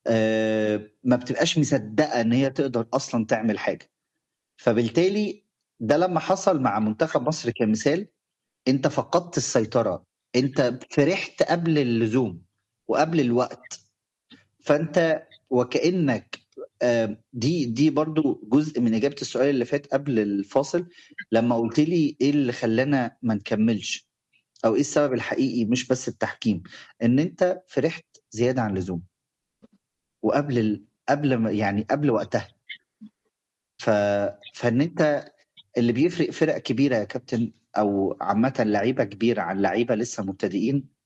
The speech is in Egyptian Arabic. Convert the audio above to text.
آه، ما بتبقاش مصدقه ان هي تقدر اصلا تعمل حاجه فبالتالي ده لما حصل مع منتخب مصر كمثال انت فقدت السيطره انت فرحت قبل اللزوم وقبل الوقت فانت وكانك آه، دي دي برضو جزء من اجابه السؤال اللي فات قبل الفاصل لما قلت لي ايه اللي خلانا ما نكملش او ايه السبب الحقيقي مش بس التحكيم ان انت فرحت زياده عن اللزوم وقبل ال... قبل ما يعني قبل وقتها ف... فان انت اللي بيفرق فرق كبيره يا كابتن او عامه لعيبه كبيره عن لعيبه لسه مبتدئين